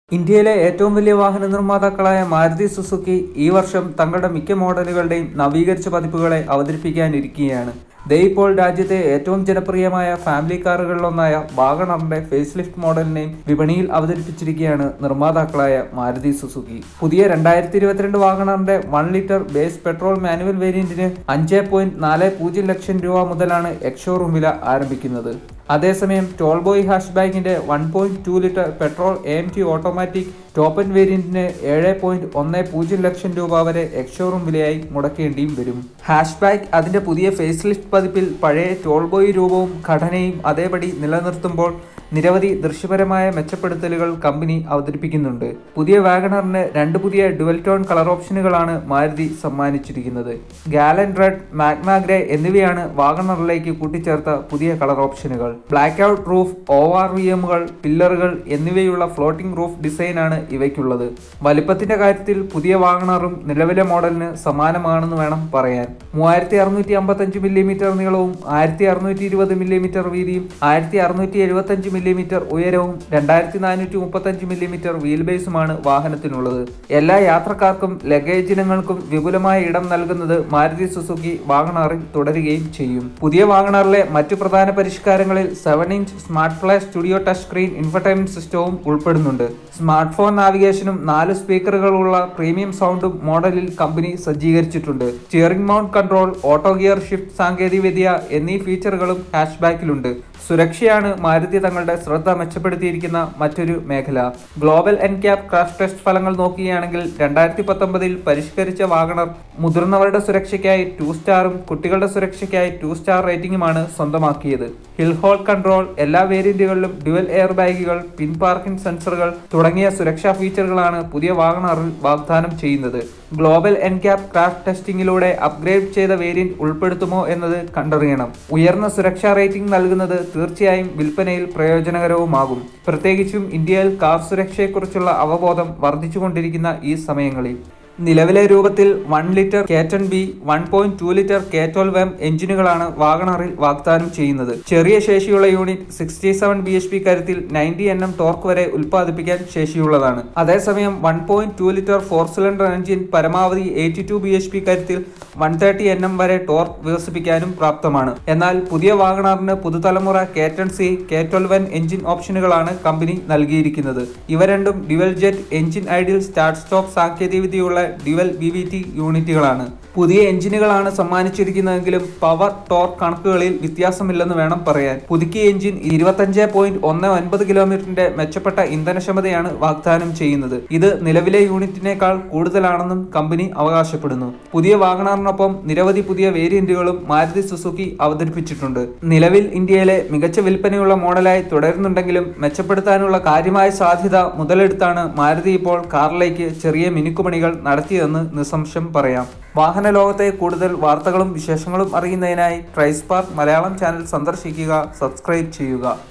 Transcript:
ഇന്ത്യയിലെ ഏറ്റവും വലിയ വാഹന നിർമ്മാതാക്കളായ മാരുതി സുസുക്കി ഈ വർഷം തങ്ങളുടെ മിക്ക മോഡലുകളുടെയും നവീകരിച്ച പതിപ്പുകളെ അവതരിപ്പിക്കാനിരിക്കുകയാണ് ദേ ഇപ്പോൾ രാജ്യത്തെ ഏറ്റവും ജനപ്രിയമായ ഫാമിലി കാറുകളിലൊന്നായ വാഗണറിന്റെ ഫേസ് ലിഫ്റ്റ് മോഡലിനെയും വിപണിയിൽ അവതരിപ്പിച്ചിരിക്കുകയാണ് നിർമ്മാതാക്കളായ മാരുതി സുസുക്കി പുതിയ രണ്ടായിരത്തി ഇരുപത്തിരണ്ട് വാഗണറിന്റെ one litre base petrol manual വേരിയന്റിന് അഞ്ച് പോയിന്റ് നാല് പൂജ്യം ലക്ഷം രൂപ മുതലാണ് എക്സ്ഷോറൂം വില ആരംഭിക്കുന്നത് അതേസമയം ടോൾ ബോയ് ഹാഷ് ബാഗിന്റെ one point two litre petrol A M T automatic top end വേരിയന്റിന് ഏഴ് പോയിന്റ് ഒന്ന് പൂജ്യം ലക്ഷം രൂപ വരെ എക്സ്ഷോറൂം വിലയായി മുടക്കേണ്ടിയും വരും ഹാഷ് ബാഗ് അതിന്റെ പുതിയ ഫേസ് ലിഫ്റ്റ് പതിപ്പിൽ പഴയ ടോൾ ബോയ് രൂപവും ഘടനയും അതേപടി നിലനിർത്തുമ്പോൾ നിരവധി ദൃശ്യപരമായ മെച്ചപ്പെടുത്തലുകൾ കമ്പനി അവതരിപ്പിക്കുന്നുണ്ട് പുതിയ വാഗണറിന് രണ്ട് പുതിയ ഡുവൽ ടോൺ കളർ ഓപ്ഷനുകളാണ് മാരുതി സമ്മാനിച്ചിരിക്കുന്നത് ഗാലൻ റെഡ് മാഗ്ന ഗ്രേ എന്നിവയാണ് വാഗണറിലേക്ക് കൂട്ടിച്ചേർത്ത പുതിയ കളർ ഓപ്ഷനുകൾ black out roof O R V എമ്മുകൾ പില്ലറുകൾ എന്നിവയുള്ള ഫ്ലോട്ടിംഗ് റൂഫ് ഡിസൈനാണ് ഇവയ്ക്കുള്ളത് വലിപ്പത്തിന്റെ കാര്യത്തിൽ പുതിയ വാഗണറും നിലവിലെ മോഡലിന് സമാനമാണെന്ന് വേണം പറയാൻ മൂവായിരത്തി അറുന്നൂറ്റി അമ്പത്തഞ്ച് മില്ലിമീറ്റർ നീളവും ആയിരത്തി അറുന്നൂറ്റി ഇരുപത് മില്ലിമീറ്റർ വീതിയും ആയിരത്തി അറുന്നൂറ്റി എഴുപത്തഞ്ച് മില്ലിമീറ്റർ ഉയരവും രണ്ടായിരത്തി നാനൂറ്റി മുപ്പത്തഞ്ച് മില്ലിമീറ്റർ വീൽ ബേസുമാണ് വാഹനത്തിനുള്ളത് എല്ലാ യാത്രക്കാർക്കും ലഗേജ് ഇനങ്ങൾക്കും വിപുലമായ ഇടം നൽകുന്നത് മാരുതി സുസുക്കി വാഗണറിൽ തുടരുകയും ചെയ്യും പുതിയ വാഗണറിലെ മറ്റു പ്രധാന പരിഷ്കാരങ്ങളിൽ seven inch smart play studio touch screen infotainment സിസ്റ്റവും ഉൾപ്പെടുന്നുണ്ട് സ്മാർട്ട് ഫോൺ നാവിഗേഷനും നാല് സ്പീക്കറുകളുള്ള പ്രീമിയം സൗണ്ടും മോഡലിൽ കമ്പനി സജ്ജീകരിച്ചിട്ടുണ്ട് steering mount control auto gear shift സാങ്കേതികവിദ്യ എന്നീ ഫീച്ചറുകളും ഹാഷ് ബാക്കിലുണ്ട് സുരക്ഷയാണ് മാരുതി തങ്ങളുടെ ശ്രദ്ധ മെച്ചപ്പെടുത്തിയിരിക്കുന്ന മറ്റൊരു മേഖല ഗ്ലോബൽ എൻക്യാപ് ക്രാഷ് ടെസ്റ്റ് ഫലങ്ങൾ നോക്കുകയാണെങ്കിൽ രണ്ടായിരത്തി പത്തൊമ്പതിൽ പരിഷ്കരിച്ച വാഗണർ മുതിർന്നവരുടെ സുരക്ഷയ്ക്കായി ടു സ്റ്റാറും കുട്ടികളുടെ സുരക്ഷയ്ക്കായി ടു സ്റ്റാർ റേറ്റിംഗുമാണ് സ്വന്തമാക്കിയത് ഹിൽ ഹോൾ കൺട്രോൾ എല്ലാ വേരിയന്റുകളിലും ഡ്യുവൽ എയർ ബാഗുകൾ പിൻ പാർക്കിംഗ് സെൻസറുകൾ തുടങ്ങിയ സുരക്ഷാ ഫീച്ചറുകളാണ് പുതിയ വാഗണറിൽ വാഗ്ദാനം ചെയ്യുന്നത് ഗ്ലോബൽ എൻക്യാപ് ക്രാഷ് ടെസ്റ്റിംഗിലൂടെ അപ്ഗ്രേഡ് ചെയ്ത വേരിയന്റ് ഉൾപ്പെടുത്തുമോ എന്നത് കണ്ടറിയണം ഉയർന്ന സുരക്ഷാ റേറ്റിംഗ് നൽകുന്നത് തീർച്ചയായും വിൽപ്പനയിൽ പ്രയോജനകരവുമാകും പ്രത്യേകിച്ചും ഇന്ത്യയിൽ കാർ സുരക്ഷയെക്കുറിച്ചുള്ള അവബോധം വർദ്ധിച്ചുകൊണ്ടിരിക്കുന്ന ഈ സമയങ്ങളിൽ നിലവിലെ രൂപത്തിൽ one litre K ten B one point two litre K twelve M എഞ്ചിനുകളാണ് വാഗണറിൽ വാഗ്ദാനം ചെയ്യുന്നത് ചെറിയ ശേഷിയുള്ള unit sixty seven B H P കരുത്തിൽ നയൻറ്റി എൻ എം ടോർക്ക് വരെ ഉൽപ്പാദിപ്പിക്കാൻ ശേഷിയുള്ളതാണ് അതേസമയം one point two litre four cylinder engine പരമാവധി eighty two B H P കരുത്തിൽ വൺ തേർട്ടി എൻ എം വരെ ടോർക്ക് വികസിപ്പിക്കാനും പ്രാപ്തമാണ് എന്നാൽ പുതിയ വാഗണറിന് പുതുതലമുറ K ten C K twelve N engine ഓപ്ഷനുകളാണ് കമ്പനി നൽകിയിരിക്കുന്നത് ഇവ രണ്ടും dual jet engine idle start stop സാങ്കേതികവിദ്യയുള്ള ഡ്യുവൽ ബി വി ടി യൂണിറ്റുകളാണ് പുതിയ എഞ്ചിനുകളാണ് സമ്മാനിച്ചിരിക്കുന്നതെങ്കിലും പവർ ടോർക്ക് കണക്കുകളിൽ വ്യത്യാസമില്ലെന്ന് വേണം പറയാൻ പുതുക്കിയ എഞ്ചിൻ ഇരുപത്തഞ്ച് പോയിന്റ് ഒന്ന് ഒൻപത് കിലോമീറ്ററിന്റെ മെച്ചപ്പെട്ട ഇന്ധനക്ഷമതയാണ് വാഗ്ദാനം ചെയ്യുന്നത് ഇത് നിലവിലെ യൂണിറ്റിനേക്കാൾ കൂടുതലാണെന്നും കമ്പനി അവകാശപ്പെടുന്നു പുതിയ വാഗണറിനൊപ്പം നിരവധി പുതിയ വേരിയന്റുകളും മാരുതി സുസുക്കി അവതരിപ്പിച്ചിട്ടുണ്ട് നിലവിൽ ഇന്ത്യയിലെ മികച്ച വിൽപ്പനയുള്ള മോഡലായി തുടരുന്നുണ്ടെങ്കിലും മെച്ചപ്പെടുത്താനുള്ള കാര്യമായ സാധ്യത മുതലെടുത്താണ് മാരുതി ഇപ്പോൾ കാറിലേക്ക് ചെറിയ മിനുക്കുപണികൾ നടത്തിയതെന്ന് നിസ്സംശയം പറയാം വാഹന ലോകത്തെ കൂടുതൽ വാർത്തകളും വിശേഷങ്ങളും അറിയുന്നതിനായി ട്രൈസ്പാർക്ക് മലയാളം ചാനൽ സന്ദർശിക്കുക സബ്സ്ക്രൈബ് ചെയ്യുക